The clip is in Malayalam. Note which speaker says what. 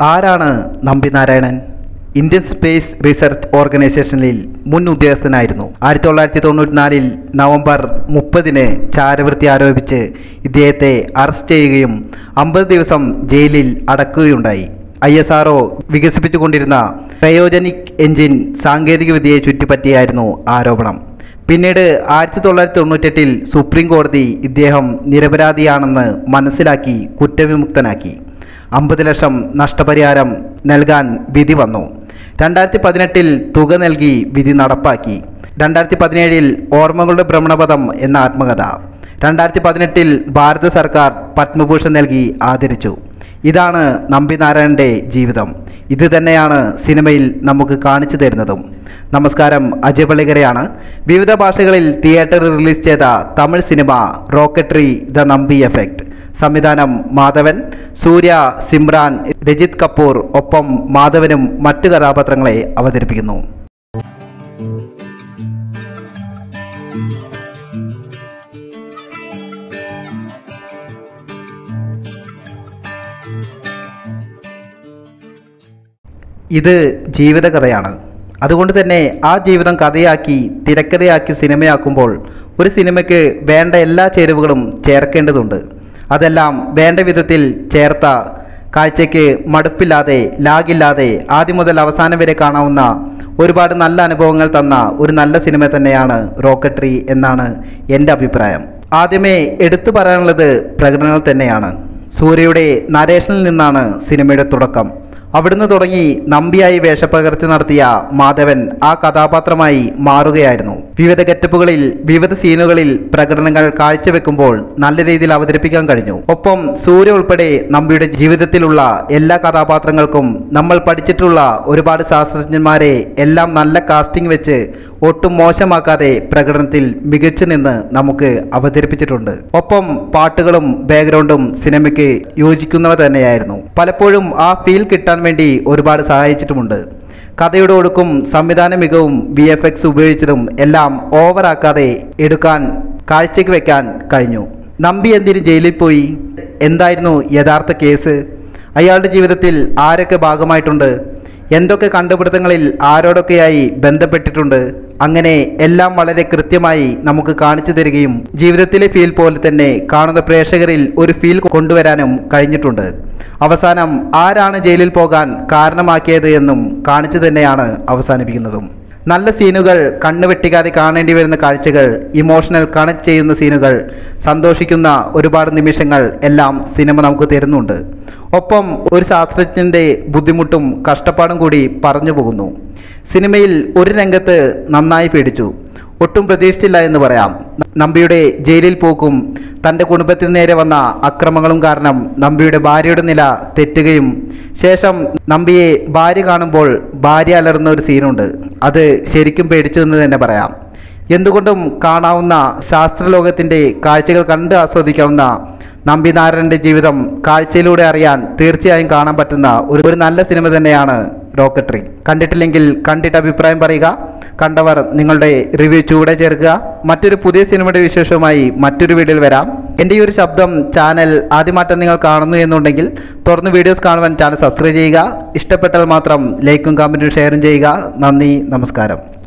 Speaker 1: ആരാണ് Nambi Narayanan Indian space research ഓർഗനൈസേഷനിൽ മുൻ ഉദ്യോഗസ്ഥനായിരുന്നു ആയിരത്തി തൊള്ളായിരത്തി തൊണ്ണൂറ്റിനാലിൽ നവംബർ മുപ്പതിന് ചാരവൃത്തി ആരോപിച്ച് ഇദ്ദേഹത്തെ അറസ്റ്റ് ചെയ്യുകയും അമ്പത് ദിവസം ജയിലിൽ അടക്കുകയുണ്ടായി ഐ എസ് ആർ വികസിപ്പിച്ചുകൊണ്ടിരുന്ന ക്രയോജനിക് എഞ്ചിൻ സാങ്കേതികവിദ്യയെ ചുറ്റിപ്പറ്റിയായിരുന്നു ആരോപണം പിന്നീട് ആയിരത്തി തൊള്ളായിരത്തി തൊണ്ണൂറ്റെട്ടിൽ സുപ്രീം കോടതി ഇദ്ദേഹം നിരപരാധിയാണെന്ന് മനസ്സിലാക്കി കുറ്റവിമുക്തനാക്കി അമ്പത് ലക്ഷം നഷ്ടപരിഹാരം നൽകാൻ വിധി വന്നു രണ്ടായിരത്തി പതിനെട്ടിൽ തുക നൽകി വിധി നടപ്പാക്കി രണ്ടായിരത്തി പതിനേഴിൽ ഓർമ്മകളുടെ ഭ്രമണപഥം എന്ന ആത്മകഥ രണ്ടായിരത്തി പതിനെട്ടിൽ ഭാരത സർക്കാർ പത്മഭൂഷൺ നൽകി ആദരിച്ചു ഇതാണ് നമ്പി നാരായണൻ്റെ ജീവിതം ഇത് തന്നെയാണ് സിനിമയിൽ നമുക്ക് കാണിച്ചു തരുന്നതും നമസ്കാരം അജയ് പള്ളിക്കരയാണ് വിവിധ ഭാഷകളിൽ തിയേറ്ററിൽ റിലീസ് ചെയ്ത Tamil cinema Rocketry the Nambi effect സംവിധാനം മാധവൻ സൂര്യ സിമ്രാൻ രജിത് കപൂർ ഒപ്പം മാധവനും മറ്റു കഥാപാത്രങ്ങളെ അവതരിപ്പിക്കുന്നു ഇത് ജീവിതകഥയാണ് അതുകൊണ്ട് തന്നെ ആ ജീവിതം കഥയാക്കി തിരക്കഥയാക്കി സിനിമയാക്കുമ്പോൾ ഒരു സിനിമയ്ക്ക് വേണ്ട എല്ലാ ചേരുവകളും ചേർക്കേണ്ടതുണ്ട് അതെല്ലാം വേണ്ട വിധത്തിൽ ചേർത്ത കാഴ്ചയ്ക്ക് മടുപ്പില്ലാതെ ലാഗില്ലാതെ ആദ്യം മുതൽ അവസാനം വരെ കാണാവുന്ന ഒരുപാട് നല്ല അനുഭവങ്ങൾ തന്ന ഒരു നല്ല സിനിമ തന്നെയാണ് റോക്കട്രി എന്നാണ് എൻ്റെ അഭിപ്രായം ആദ്യമേ എടുത്തു പറയാനുള്ളത് പ്രകടനങ്ങൾ തന്നെയാണ് സൂര്യയുടെ നരേഷനിൽ നിന്നാണ് സിനിമയുടെ തുടക്കം അവിടുന്ന് തുടങ്ങി നമ്പിയായി വേഷപ്പകർത്തി നടത്തിയ മാധവൻ ആ കഥാപാത്രമായി മാറുകയായിരുന്നു വിവിധ ഗെറ്റപ്പുകളിൽ വിവിധ സീനുകളിൽ പ്രകടനങ്ങൾ കാഴ്ചവെക്കുമ്പോൾ നല്ല രീതിയിൽ അവതരിപ്പിക്കാൻ കഴിഞ്ഞു ഒപ്പം സൂര്യ ഉൾപ്പെടെ നമ്പിയുടെ ജീവിതത്തിലുള്ള എല്ലാ കഥാപാത്രങ്ങൾക്കും നമ്മൾ പഠിച്ചിട്ടുള്ള ഒരുപാട് ശാസ്ത്രജ്ഞന്മാരെ എല്ലാം നല്ല കാസ്റ്റിംഗ് വെച്ച് ഒട്ടും മോശമാക്കാതെ പ്രകടനത്തിൽ മികച്ചു നിന്ന് നമുക്ക് അവതരിപ്പിച്ചിട്ടുണ്ട് ഒപ്പം പാട്ടുകളും ബാക്ക്ഗ്രൗണ്ടും സിനിമയ്ക്ക് യോജിക്കുന്നവ തന്നെയായിരുന്നു പലപ്പോഴും ആ ഫീൽ കിട്ടാൻ വേണ്ടി ഒരുപാട് സഹായിച്ചിട്ടുമുണ്ട് കഥയുടെ ഒടുക്കും സംവിധാന മികവും വി എഫ് എക്സ് ഉപയോഗിച്ചതും എല്ലാം ഓവറാക്കാതെ എടുക്കാൻ കാഴ്ചയ്ക്ക് വെക്കാൻ കഴിഞ്ഞു നമ്പി എന്തിന് ജയിലിൽ പോയി എന്തായിരുന്നു യഥാർത്ഥ കേസ് അയാളുടെ ജീവിതത്തിൽ ആരൊക്കെ ഭാഗമായിട്ടുണ്ട് എന്തൊക്കെ കണ്ടുപിടുത്തങ്ങളിൽ ആരോടൊക്കെയായി ബന്ധപ്പെട്ടിട്ടുണ്ട് അങ്ങനെ എല്ലാം വളരെ കൃത്യമായി നമുക്ക് കാണിച്ചു തരികയും ജീവിതത്തിലെ ഫീൽ പോലെ തന്നെ കാണുന്ന പ്രേക്ഷകരിൽ ഒരു ഫീൽ കൊണ്ടുവരാനും കഴിഞ്ഞിട്ടുണ്ട് അവസാനം ആരാണ് ജയിലിൽ പോകാൻ കാരണമാക്കിയത് എന്നും കാണിച്ചു തന്നെയാണ് അവസാനിപ്പിക്കുന്നതും നല്ല സീനുകൾ കണ്ണു വെട്ടിക്കാതെ കാണേണ്ടി വരുന്ന കാഴ്ചകൾ ഇമോഷണൽ കണക്ട് ചെയ്യുന്ന സീനുകൾ സന്തോഷിക്കുന്ന ഒരുപാട് നിമിഷങ്ങൾ എല്ലാം സിനിമ നമുക്ക് തരുന്നുണ്ട് ഒപ്പം ഒരു ശാസ്ത്രജ്ഞൻ്റെ ബുദ്ധിമുട്ടും കഷ്ടപ്പാടും കൂടി പറഞ്ഞു പോകുന്നു സിനിമയിൽ ഒരു രംഗത്ത് നന്നായി പേടിച്ചു ഒട്ടും പ്രതീക്ഷിച്ചില്ല എന്ന് പറയാം നമ്പിയുടെ ജയിലിൽ പോക്കും തൻ്റെ കുടുംബത്തിന് നേരെ വന്ന അക്രമങ്ങളും കാരണം നമ്പിയുടെ ഭാര്യയുടെ നില തെറ്റുകയും ശേഷം നമ്പിയെ ഭാര്യ കാണുമ്പോൾ ഭാര്യ അലറുന്ന ഒരു സീനുണ്ട് അത് ശരിക്കും പേടിച്ചു എന്ന് തന്നെ പറയാം എന്തുകൊണ്ടും കാണാവുന്ന ശാസ്ത്രലോകത്തിൻ്റെ കാഴ്ചകൾ കണ്ട് ആസ്വദിക്കാവുന്ന നമ്പിനാരായണൻ്റെ ജീവിതം കാഴ്ചയിലൂടെ അറിയാൻ തീർച്ചയായും കാണാൻ പറ്റുന്ന ഒരു ഒരു നല്ല സിനിമ തന്നെയാണ് റോക്കട്രി കണ്ടിട്ടില്ലെങ്കിൽ കണ്ടിട്ട് അഭിപ്രായം പറയുക കണ്ടവർ നിങ്ങളുടെ റിവ്യൂ ചൂടെ ചേർക്കുക മറ്റൊരു പുതിയ സിനിമയുടെ വിശേഷവുമായി മറ്റൊരു വീഡിയോയിൽ വരാം എൻ്റെ ഈ ഒരു ശബ്ദം ചാനൽ ആദ്യമാറ്റം നിങ്ങൾ കാണുന്നു എന്നുണ്ടെങ്കിൽ തുറന്ന് വീഡിയോസ് കാണുവാൻ ചാനൽ സബ്സ്ക്രൈബ് ചെയ്യുക ഇഷ്ടപ്പെട്ടാൽ മാത്രം ലൈക്കും കമൻറ്റും ഷെയറും ചെയ്യുക നന്ദി നമസ്കാരം